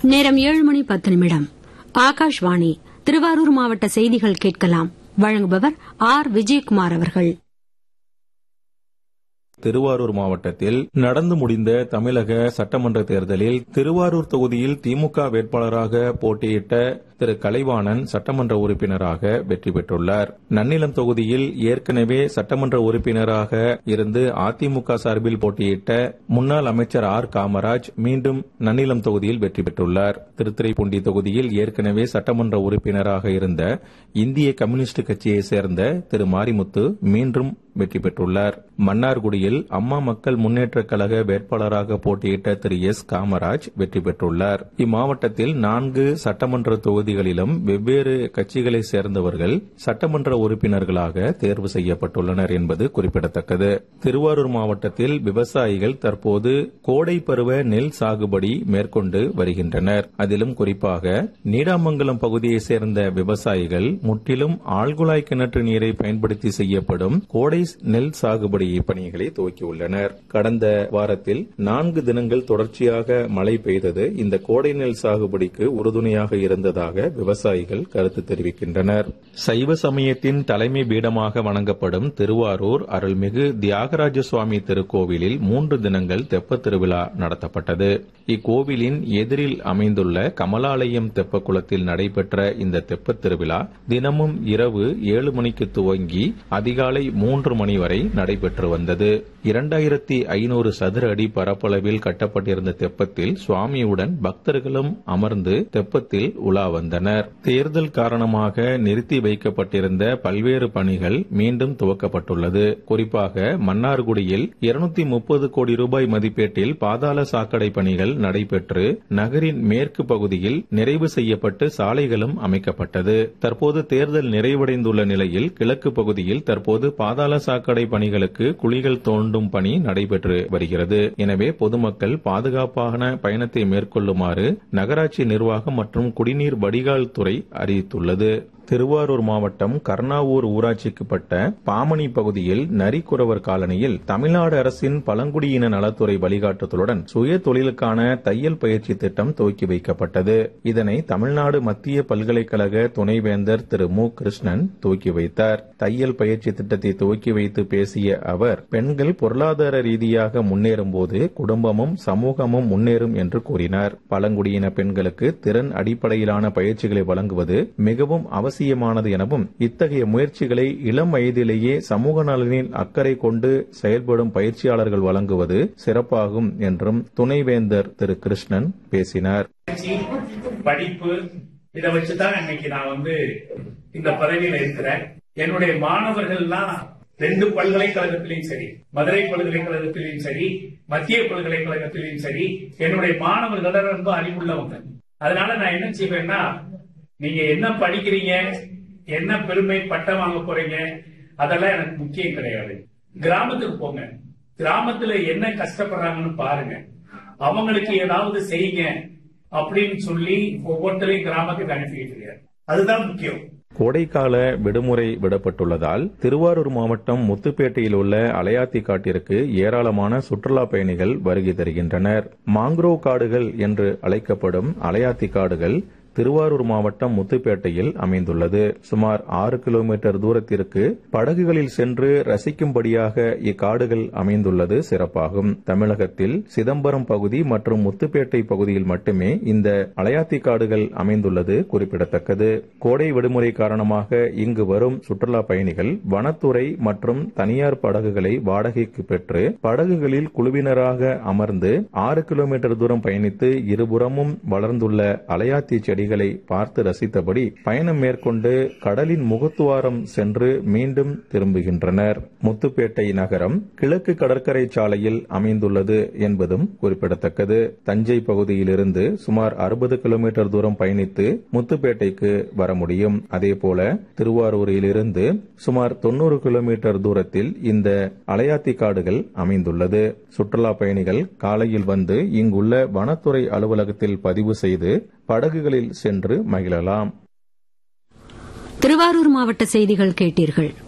நேரம் ஏழு மணி பத்து நிமிடம் ஆகாஷ்வாணி திருவாரூர் மாவட்ட செய்திகள் கேட்கலாம் வழங்குபவர் ஆர் விஜயகுமார் அவர்கள் திருவாரூர் மாவட்டத்தில் நடந்து முடிந்த தமிழக சட்டமன்ற தேர்தலில் திருவாரூர் தொகுதியில் திமுக வேட்பாளராக போட்டியிட்ட திரு கலைவாணன் சட்டமன்ற உறுப்பினராக வெற்றி பெற்றுள்ளார் நன்னிலம் தொகுதியில் ஏற்கனவே சட்டமன்ற உறுப்பினராக இருந்து அதிமுக சார்பில் போட்டியிட்ட முன்னாள் அமைச்சர் ஆர் காமராஜ் மீண்டும் நன்னிலம் தொகுதியில் வெற்றி பெற்றுள்ளார் திருத்துறைப்பூண்டி தொகுதியில் ஏற்கனவே சட்டமன்ற உறுப்பினராக இருந்த இந்திய கம்யூனிஸ்ட் கட்சியைச் சேர்ந்த திரு மாரிமுத்து மீண்டும் வெற்றி பெற்றுள்ளார் மன்னார்குடியில் அம்மா மக்கள் முன்னேற்றக் கழக வேட்பாளராக போட்டியிட்ட திரு எஸ் காமராஜ் வெற்றி பெற்றுள்ளார் இம்மாவட்டத்தில் நான்கு சட்டமன்ற தொகுதிகளிலும் வெவ்வேறு கட்சிகளைச் சேர்ந்தவர்கள் சட்டமன்ற உறுப்பினர்களாக தேர்வு செய்யப்பட்டுள்ளனர் என்பது குறிப்பிடத்தக்கது திருவாரூர் மாவட்டத்தில் விவசாயிகள் தற்போது கோடை பருவ நெல் சாகுபடி மேற்கொண்டு வருகின்றனர் அதிலும் குறிப்பாக நீடாமங்கலம் பகுதியைச் சேர்ந்த விவசாயிகள் முற்றிலும் ஆழ்குழாய் கிணற்று நீரை பயன்படுத்தி செய்யப்படும் கோடை நெல் சாகுபடி பணிகளை துவக்கியுள்ளனர் கடந்த வாரத்தில் நான்கு தினங்கள் தொடர்ச்சியாக மழை பெய்தது இந்த கோடை நெல் சாகுபடிக்கு உறுதுணையாக இருந்ததாக விவசாயிகள் கருத்து தெரிவிக்கின்றனர் சைவ சமயத்தின் தலைமை பீடமாக வணங்கப்படும் திருவாரூர் அருள்மிகு தியாகராஜ சுவாமி திருக்கோவிலில் மூன்று தினங்கள் தெப்ப திருவிழா நடத்தப்பட்டது இக்கோவிலின் எதிரில் அமைந்துள்ள கமலாலயம் தெப்ப குளத்தில் நடைபெற்ற இந்த தெப்பத் திருவிழா தினமும் இரவு ஏழு மணிக்கு துவங்கி அதிகாலை மூன்று மணி வரை நடைபெற்று வந்தது இரண்டாயிரத்தி ஐநூறு சதுர அடி பரப்பளவில் கட்டப்பட்டிருந்த தெப்பத்தில் சுவாமியுடன் பக்தர்களும் அமர்ந்து தெப்பத்தில் உலா வந்தனர் தேர்தல் காரணமாக நிறுத்தி வைக்கப்பட்டிருந்த பல்வேறு பணிகள் மீண்டும் துவக்கப்பட்டுள்ளது குறிப்பாக மன்னார்குடியில் இருநூத்தி முப்பது கோடி ரூபாய் மதிப்பீட்டில் பாதாள சாக்கடை பணிகள் நடைபெற்று நகரின் மேற்கு பகுதியில் நிறைவு செய்யப்பட்டு சாலைகளும் அமைக்கப்பட்டது தற்போது தேர்தல் நிறைவடைந்துள்ள நிலையில் கிழக்கு பகுதியில் தற்போது பாதாள சாக்கடை பணிகளுக்கு குழிகள் தோண்டும் பணி நடைபெற்று வருகிறது எனவே பொதுமக்கள் பாதுகாப்பான பயணத்தை மேற்கொள்ளுமாறு நகராட்சி நிர்வாகம் மற்றும் குடிநீர் வடிகால் துறை அறிவித்துள்ளது திருவாரூர் மாவட்டம் கர்ணாவூர் ஊராட்சிக்குப்பட்ட பாமணி பகுதியில் நரிக்குறவர் காலனியில் தமிழ்நாடு அரசின் பழங்குடியின நலத்துறை வழிகாட்டுதலுடன் சுய தொழிலுக்கான தையல் பயிற்சி திட்டம் துவக்கி வைக்கப்பட்டது இதனை தமிழ்நாடு மத்திய பல்கலைக்கழக துணைவேந்தர் திரு மு கிருஷ்ணன் துவக்கி வைத்தார் தையல் பயிற்சி திட்டத்தை துவக்கி வைத்து பேசிய அவர் பெண்கள் பொருளாதார ரீதியாக முன்னேறும் போது குடும்பமும் சமூகமும் முன்னேறும் என்று கூறினார் பழங்குடியின பெண்களுக்கு திறன் அடிப்படையிலான பயிற்சிகளை வழங்குவது மிகவும் அவசியம் அவசியமானது எனவும் இத்தகைய முயற்சிகளை இளம் வயதிலேயே சமூக நலனில் அக்கறை கொண்டு செயல்படும் பயிற்சியாளர்கள் வழங்குவது சிறப்பாகும் என்றும் துணைவேந்தர் திரு கிருஷ்ணன் பேசினார் படிப்பு இதை வச்சுதான் இன்னைக்கு நான் வந்து இந்த பதவியில இருக்கிறேன் என்னுடைய மாணவர்கள்லாம் ரெண்டு பல்கலைக்கழகத்திலையும் சரி மதுரை பல்கலைக்கழகத்திலையும் சரி மத்திய பல்கலைக்கழகத்திலையும் சரி என்னுடைய மாணவர்கள் ரொம்ப அறிவுள்ளவங்க அதனால நான் என்ன செய்வேன்னா நீங்க என்ன படிக்கிறீங்க என்ன பெருமை பட்டம் வாங்க போறீங்க அதெல்லாம் எனக்கு முக்கியம் கிடையாது கிராமத்துக்கு போங்க கிராமத்துல என்ன கஷ்டப்படுறாங்கன்னு பாருங்க அவங்களுக்கு ஏதாவது செய்யுங்க அப்படின்னு சொல்லி ஒவ்வொருத்தரையும் கிராமத்துக்கு அனுப்பிட்டு அதுதான் முக்கியம் கோடைக்கால விடுமுறை விடப்பட்டுள்ளதால் திருவாரூர் மாவட்டம் முத்துப்பேட்டையில் உள்ள அலையாத்தி காட்டிற்கு ஏராளமான சுற்றுலா பயணிகள் வருகை தருகின்றனர் மாங்க்ரோவ் காடுகள் என்று அழைக்கப்படும் அலையாத்தி காடுகள் திருவாரூர் மாவட்டம் முத்துப்பேட்டையில் அமைந்துள்ளது சுமார் ஆறு கிலோமீட்டர் தூரத்திற்கு படகுகளில் சென்று ரசிக்கும்படியாக இக்காடுகள் அமைந்துள்ளது சிறப்பாகும் தமிழகத்தில் சிதம்பரம் பகுதி மற்றும் முத்துப்பேட்டை பகுதியில் மட்டுமே இந்த அலையாத்தி காடுகள் அமைந்துள்ளது குறிப்பிடத்தக்கது கோடை விடுமுறை காரணமாக இங்கு வரும் சுற்றுலா பயணிகள் வனத்துறை மற்றும் தனியார் படகுகளை வாடகைக்கு பெற்று படகுகளில் குழுவினராக அமர்ந்து ஆறு கிலோமீட்டர் தூரம் பயணித்து இருபுறமும் வளர்ந்துள்ள அலையாத்தி செடி செடிகளை பார்த்து ரசித்தபடி பயணம் மேற்கொண்டு கடலின் முகத்துவாரம் சென்று மீண்டும் திரும்புகின்றனர் முத்துப்பேட்டை நகரம் கிழக்கு கடற்கரை சாலையில் அமைந்துள்ளது என்பதும் குறிப்பிடத்தக்கது தஞ்சை பகுதியிலிருந்து சுமார் அறுபது கிலோமீட்டர் தூரம் பயணித்து முத்துப்பேட்டைக்கு வர முடியும் அதேபோல திருவாரூரிலிருந்து சுமார் தொன்னூறு கிலோமீட்டர் தூரத்தில் இந்த அலையாத்தி காடுகள் அமைந்துள்ளது சுற்றுலா பயணிகள் காலையில் வந்து இங்குள்ள வனத்துறை அலுவலகத்தில் பதிவு செய்து படகுகளில் சென்று மகிழலாம் திருவாரூர் மாவட்ட செய்திகள் கேட்டீர்கள்